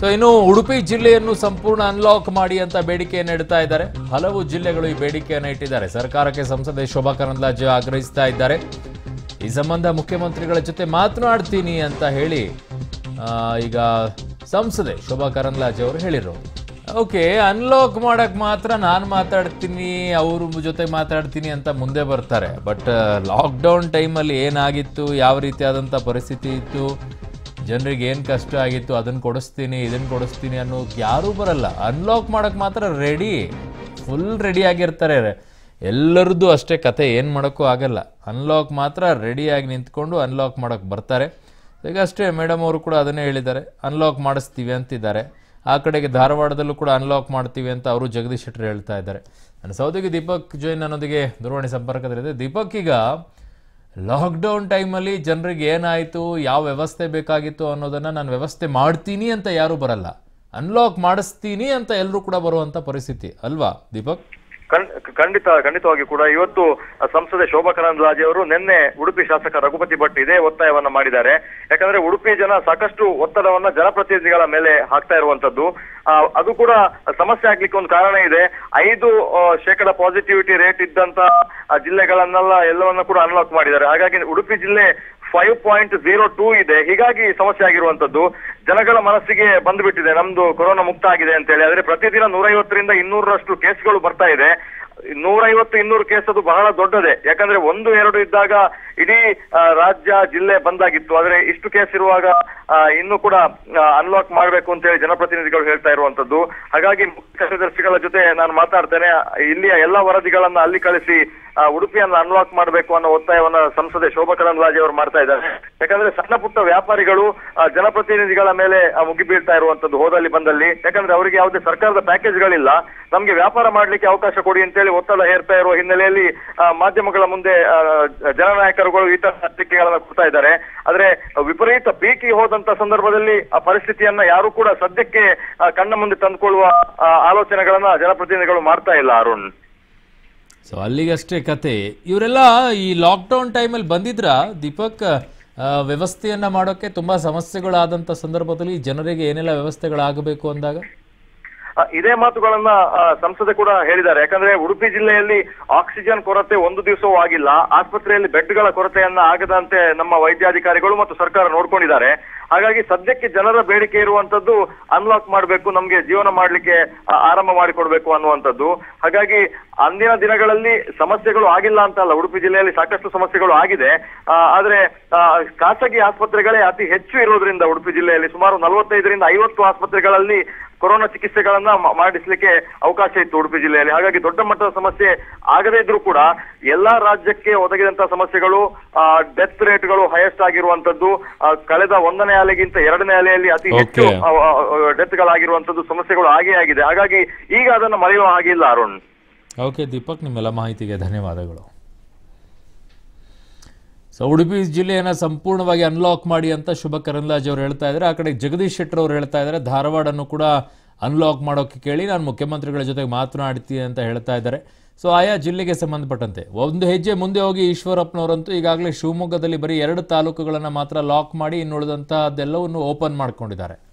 So ಇನ್ನು ಉಡುಪಿ ಜಿಲ್ಲೆಯನ್ನು ಸಂಪೂರ್ಣ ಅನ್ಲಾಕ್ ಮಾಡಿ ಅಂತ ಬೇಡಿಕೆಯನ್ನು ಇಡ್ತಾ ಇದ್ದಾರೆ ಹಲವು ಜಿಲ್ಲೆಗಳು ಈ ಬೇಡಿಕೆಯನ್ನು ಇಟ್ಟಿದ್ದಾರೆ ಸರ್ಕಾರಕ್ಕೆ ಸಂಸದೆ ಶೋಭಾ ಕರಂದ್ಲಾಜೆ ಆಗ್ರಹಿಸ್ತಾ ಇದ್ದಾರೆ ಈ ಸಂಬಂಧ ಮುಖ್ಯಮಂತ್ರಿಗಳ ಜೊತೆ ಮಾತನಾಡ್ತೀನಿ ಅಂತ ಹೇಳಿ ಆ, ಈಗ ಸಂಸದೆ ಶೋಭಾ ಕರಂದ್ಲಾಜೆ ಅವರು ಹೇಳಿರೋದು ಓಕೆ ಅನ್ಲಾಕ್ ಮಾಡಕ್ ಮಾತ್ರ ನಾನು ಮಾತಾಡ್ತೀನಿ ಅವ್ರ ಜೊತೆ ಮಾತಾಡ್ತೀನಿ ಅಂತ ಮುಂದೆ ಬರ್ತಾರೆ ಬಟ್ ಲಾಕ್ಡೌನ್ ಟೈಮಲ್ಲಿ ಏನಾಗಿತ್ತು ಯಾವ ರೀತಿಯಾದಂಥ ಪರಿಸ್ಥಿತಿ ಇತ್ತು ಜನರಿಗೆ ಏನು ಕಷ್ಟ ಆಗಿತ್ತು ಅದನ್ನು ಕೊಡಿಸ್ತೀನಿ ಇದನ್ನು ಕೊಡಿಸ್ತೀನಿ ಅನ್ನೋದು ಯಾರೂ ಬರಲ್ಲ ಅನ್ಲಾಕ್ ಮಾಡಕ್ ಮಾತ್ರ ರೆಡಿ ಫುಲ್ ರೆಡಿ ಆಗಿರ್ತಾರೆ ಎಲ್ಲರದ್ದು ಅಷ್ಟೇ ಕತೆ ಏನು ಮಾಡೋಕ್ಕೂ ಆಗಲ್ಲ ಅನ್ಲಾಕ್ ಮಾತ್ರ ರೆಡಿಯಾಗಿ ನಿಂತ್ಕೊಂಡು ಅನ್ಲಾಕ್ ಮಾಡೋಕ್ಕೆ ಬರ್ತಾರೆ ಈಗ ಅಷ್ಟೇ ಮೇಡಮ್ ಅವರು ಕೂಡ ಅದನ್ನೇ ಹೇಳಿದ್ದಾರೆ ಅನ್ಲಾಕ್ ಮಾಡಿಸ್ತೀವಿ ಅಂತಿದ್ದಾರೆ ಆ ಕಡೆಗೆ ಧಾರವಾಡದಲ್ಲೂ ಕೂಡ ಅನ್ಲಾಕ್ ಮಾಡ್ತೀವಿ ಅಂತ ಅವರು ಜಗದೀಶ್ ಶೆಟ್ಟರ್ ಹೇಳ್ತಾ ಇದ್ದಾರೆ ನನ್ನ ಸಹೋದರಿ ದೀಪಕ್ ಜೈನ್ ಅನ್ನೋದಿಗೆ ದೂರವಾಣಿ ಸಂಪರ್ಕದಲ್ಲಿದೆ ದೀಪಕ್ ಈಗ ಲಾಕ್ಡೌನ್ ಟೈಮಲ್ಲಿ ಜನರಿಗೆ ಏನಾಯಿತು ಯಾವ ವ್ಯವಸ್ಥೆ ಬೇಕಾಗಿತ್ತು ಅನ್ನೋದನ್ನು ನಾನು ವ್ಯವಸ್ಥೆ ಮಾಡ್ತೀನಿ ಅಂತ ಯಾರೂ ಬರಲ್ಲ ಅನ್ಲಾಕ್ ಮಾಡಿಸ್ತೀನಿ ಅಂತ ಎಲ್ಲರೂ ಕೂಡ ಬರುವಂಥ ಪರಿಸ್ಥಿತಿ ಅಲ್ವಾ ದೀಪಕ್ ಖಂಡ್- ಖಂಡಿತ ಖಂಡಿತವಾಗಿ ಕೂಡ ಇವತ್ತು ಸಂಸದೆ ಶೋಭಾ ಕರಂದ್ಲಾಜೆ ಅವರು ನಿನ್ನೆ ಉಡುಪಿ ಶಾಸಕ ರಘುಪತಿ ಭಟ್ ಇದೇ ಒತ್ತಾಯವನ್ನ ಮಾಡಿದ್ದಾರೆ ಯಾಕಂದ್ರೆ ಉಡುಪಿ ಜನ ಸಾಕಷ್ಟು ಒತ್ತಡವನ್ನ ಜನಪ್ರತಿನಿಧಿಗಳ ಮೇಲೆ ಹಾಕ್ತಾ ಇರುವಂತದ್ದು ಆ, ಅದು ಕೂಡ ಸಮಸ್ಯೆ ಆಗ್ಲಿಕ್ಕೆ ಒಂದು ಕಾರಣ ಇದೆ ಐದು ಆ, ಶೇಕಡ ಪಾಸಿಟಿವಿಟಿ ರೇಟ್ ಇದ್ದಂತ ಆ, ಜಿಲ್ಲೆಗಳನ್ನೆಲ್ಲ ಎಲ್ಲವನ್ನ ಕೂಡ ಅನ್ಲಾಕ್ ಮಾಡಿದ್ದಾರೆ ಹಾಗಾಗಿ ಉಡುಪಿ ಜಿಲ್ಲೆ ಫೈವ್ ಪಾಯಿಂಟ್ ಜೀರೋ ಟೂ ಇದೆ ಹೀಗಾಗಿ ಸಮಸ್ಯೆ ಆಗಿರುವಂತದ್ದು ಜನಗಳ ಮನಸ್ಸಿಗೆ ಬಂದ್ಬಿಟ್ಟಿದೆ ನಮ್ದು ಕೊರೋನಾ ಮುಕ್ತ ಆಗಿದೆ ಅಂತ ಹೇಳಿ ಆದ್ರೆ ಪ್ರತಿದಿನ ನೂರೈವತ್ತರಿಂದ ಇನ್ನೂರರಷ್ಟು ಕೇಸ್ಗಳು ಬರ್ತಾ ಇದೆ ನೂರೈವತ್ತು ಇನ್ನೂರು ಕೇಸ್ ಅದು ಬಹಳ ದೊಡ್ಡದೆ ಯಾಕಂದ್ರೆ ಒಂದು ಎರಡು ಇದ್ದಾಗ ಇಡೀ ಆ, ರಾಜ್ಯ ಜಿಲ್ಲೆ ಬಂದಾಗಿತ್ತು ಆದ್ರೆ ಇಷ್ಟು ಕೇಸ್ ಇರುವಾಗ ಆ, ಇನ್ನೂ ಕೂಡ ಅನ್ಲಾಕ್ ಮಾಡಬೇಕು ಅಂತ ಹೇಳಿ ಜನಪ್ರತಿನಿಧಿಗಳು ಹೇಳ್ತಾ ಇರುವಂತದ್ದು ಹಾಗಾಗಿ ಮುಖ್ಯ ಕಾರ್ಯದರ್ಶಿಗಳ ಜೊತೆ ನಾನು ಮಾತಾಡ್ತೇನೆ ಇಲ್ಲಿಯ ಎಲ್ಲಾ ವರದಿಗಳನ್ನ ಅಲ್ಲಿ ಕಳಿಸಿ ಆ, ಉಡುಪಿಯನ್ನ ಅನ್ಲಾಕ್ ಮಾಡಬೇಕು ಅನ್ನೋ ಒತ್ತಾಯವನ್ನ ಸಂಸದೆ ಶೋಭಾ ಕರಂದ್ಲಾಜೆ ಅವರು ಮಾಡ್ತಾ ಇದ್ದಾರೆ ಯಾಕಂದ್ರೆ ಸಣ್ಣ ಪುಟ್ಟ ವ್ಯಾಪಾರಿಗಳು ಆ, ಜನಪ್ರತಿನಿಧಿಗಳ ಮೇಲೆ ಆ, ಮುಗಿಬೀಳ್ತಾ ಇರುವಂತದ್ದು ಹೋದಲ್ಲಿ ಬಂದಲ್ಲಿ ಯಾಕಂದ್ರೆ ಅವರಿಗೆ ಯಾವುದೇ ಸರ್ಕಾರದ ಪ್ಯಾಕೇಜ್ಗಳಿಲ್ಲ ನಮ್ಗೆ ವ್ಯಾಪಾರ ಮಾಡ್ಲಿಕ್ಕೆ ಅವಕಾಶ ಕೊಡಿ ಅಂತೇಳಿ ಒತ್ತಡ ಹೇರ್ತಾ ಇರುವ ಹಿನ್ನೆಲೆಯಲ್ಲಿ ಆ, ಮಾಧ್ಯಮಗಳ ಮುಂದೆ ಆ, ಜನನಾಯಕರುಗಳು ಈ ತರ ಪತ್ರಿಕೆಗಳನ್ನ ಕೊಡ್ತಾ ಇದ್ದಾರೆ ಆದ್ರೆ ವಿಪರೀತ ಪೀಕಿಗೆ ಹೋದಂತ ಸಂದರ್ಭದಲ್ಲಿ ಆ ಪರಿಸ್ಥಿತಿಯನ್ನ ಯಾರು ಕೂಡ ಸದ್ಯಕ್ಕೆ ಆ, ಕಣ್ಣ ಮುಂದೆ ತಂದುಕೊಳ್ಳುವ ಆ, ಆಲೋಚನೆಗಳನ್ನ ಜನಪ್ರತಿನಿಧಿಗಳು ಮಾಡ್ತಾ ಇಲ್ಲ ಅರುಣ್ ಸೊ ಅಲ್ಲಿಗಷ್ಟೇ ಕತೆ ಇವರೆಲ್ಲ ಈ ಲಾಕ್ಡೌನ್ ಟೈಮಲ್ಲಿ ಬಂದಿದ್ರ ದೀಪಕ್ ಆ, ವ್ಯವಸ್ಥೆಯನ್ನ ಮಾಡೋಕ್ಕೆ ತುಂಬಾ ಸಮಸ್ಯೆಗಳಾದಂಥ ಸಂದರ್ಭದಲ್ಲಿ ಜನರಿಗೆ ಏನೆಲ್ಲ ವ್ಯವಸ್ಥೆಗಳಾಗಬೇಕು ಅಂದಾಗ ಆ, ಇದೇ ಮಾತುಗಳನ್ನ ಆ, ಸಂಸದೆ ಕೂಡ ಹೇಳಿದ್ದಾರೆ ಯಾಕಂದ್ರೆ ಉಡುಪಿ ಜಿಲ್ಲೆಯಲ್ಲಿ ಆಕ್ಸಿಜನ್ ಕೊರತೆ ಒಂದು ದಿವಸವೂ ಆಗಿಲ್ಲ ಆಸ್ಪತ್ರೆಯಲ್ಲಿ ಬೆಡ್ಗಳ ಕೊರತೆಯನ್ನ ಆಗದಂತೆ ನಮ್ಮ ವೈದ್ಯಾಧಿಕಾರಿಗಳು ಮತ್ತು ಸರ್ಕಾರ ನೋಡ್ಕೊಂಡಿದ್ದಾರೆ ಹಾಗಾಗಿ ಸದ್ಯಕ್ಕೆ ಜನರ ಬೇಡಿಕೆ ಇರುವಂತದ್ದು ಅನ್ಲಾಕ್ ಮಾಡಬೇಕು ನಮ್ಗೆ ಜೀವನ ಮಾಡ್ಲಿಕ್ಕೆ ಆ, ಆರಂಭ ಮಾಡಿಕೊಡ್ಬೇಕು ಅನ್ನುವಂಥದ್ದು ಹಾಗಾಗಿ ಅಂದಿನ ದಿನಗಳಲ್ಲಿ ಸಮಸ್ಯೆಗಳು ಆಗಿಲ್ಲ ಅಂತಲ್ಲ ಉಡುಪಿ ಜಿಲ್ಲೆಯಲ್ಲಿ ಸಾಕಷ್ಟು ಸಮಸ್ಯೆಗಳು ಆಗಿದೆ ಆ, ಆದ್ರೆ ಆ, ಖಾಸಗಿ ಆಸ್ಪತ್ರೆಗಳೇ ಅತಿ ಹೆಚ್ಚು ಇರೋದ್ರಿಂದ ಉಡುಪಿ ಜಿಲ್ಲೆಯಲ್ಲಿ ಸುಮಾರು ನಲವತ್ತೈದರಿಂದ ಐವತ್ತು ಆಸ್ಪತ್ರೆಗಳಲ್ಲಿ ಕೊರೋನಾ ಚಿಕಿತ್ಸೆಗಳನ್ನ ಮ- ಮಾಡಿಸ್ಲಿಕ್ಕೆ ಅವಕಾಶ ಇತ್ತು ಉಡುಪಿ ಜಿಲ್ಲೆಯಲ್ಲಿ ಹಾಗಾಗಿ ದೊಡ್ಡ ಮಟ್ಟದ ಸಮಸ್ಯೆ ಆಗದೇ ಇದ್ರೂ ಕೂಡ ಎಲ್ಲಾ ರಾಜ್ಯಕ್ಕೆ ಒದಗಿದಂತಹ ಸಮಸ್ಯೆಗಳು ಡೆತ್ ರೇಟ್ಗಳು ಹೈಯೆಸ್ಟ್ ಆಗಿರುವಂತದ್ದು ಆ, ಕಳೆದ ಒಂದನೇ ಅಲೆಗಿಂತ ಎರಡನೇ ಅಲೆಯಲ್ಲಿ ಅತಿ ಹೆಚ್ಚು Okay. ಡೆತ್ಗಳಾಗಿರುವಂತದ್ದು ಸಮಸ್ಯೆಗಳು ಆಗೇ ಆಗಿದೆ ಹಾಗಾಗಿ ಈಗ ಅದನ್ನ ಮರೆಯುವ ಹಾಗಿಲ್ಲ ಅರುಣ್ ಓಕೆ ದೀಪಕ್ ನಿಮ್ಮೆಲ್ಲ ಮಾಹಿತಿಗೆ ಧನ್ಯವಾದಗಳು ಸೊ ಉಡುಪಿ ಜಿಲ್ಲೆಯನ್ನು ಸಂಪೂರ್ಣವಾಗಿ ಅನ್ಲಾಕ್ ಮಾಡಿ ಅಂತ ಶುಭ ಕರಂದ್ಲಾಜೆ ಅವರು ಹೇಳ್ತಾ ಇದ್ದಾರೆ ಆ ಕಡೆ ಜಗದೀಶ್ ಶೆಟ್ಟರ್ ಅವರು ಹೇಳ್ತಾ ಇದ್ದಾರೆ ಧಾರವಾಡನ್ನು ಕೂಡ ಅನ್ಲಾಕ್ ಮಾಡೋಕ್ಕೆ ಕೇಳಿ ನಾನು ಮುಖ್ಯಮಂತ್ರಿಗಳ ಜೊತೆಗೆ ಮಾತನಾಡ್ತೀನಿ ಅಂತ ಹೇಳ್ತಾ ಇದ್ದಾರೆ ಸೊ ಆಯಾ ಜಿಲ್ಲೆಗೆ ಸಂಬಂಧಪಟ್ಟಂತೆ ಒಂದು ಹೆಜ್ಜೆ ಮುಂದೆ ಹೋಗಿ ಈಶ್ವರಪ್ಪನವರಂತೂ ಈಗಾಗಲೇ ಶಿವಮೊಗ್ಗದಲ್ಲಿ ಬರೀ ಎರಡು ತಾಲೂಕುಗಳನ್ನು ಮಾತ್ರ ಲಾಕ್ ಮಾಡಿ ಇನ್ನುಳಿದಂತಹದ್ದೆಲ್ಲವನ್ನು ಓಪನ್ ಮಾಡ್ಕೊಂಡಿದ್ದಾರೆ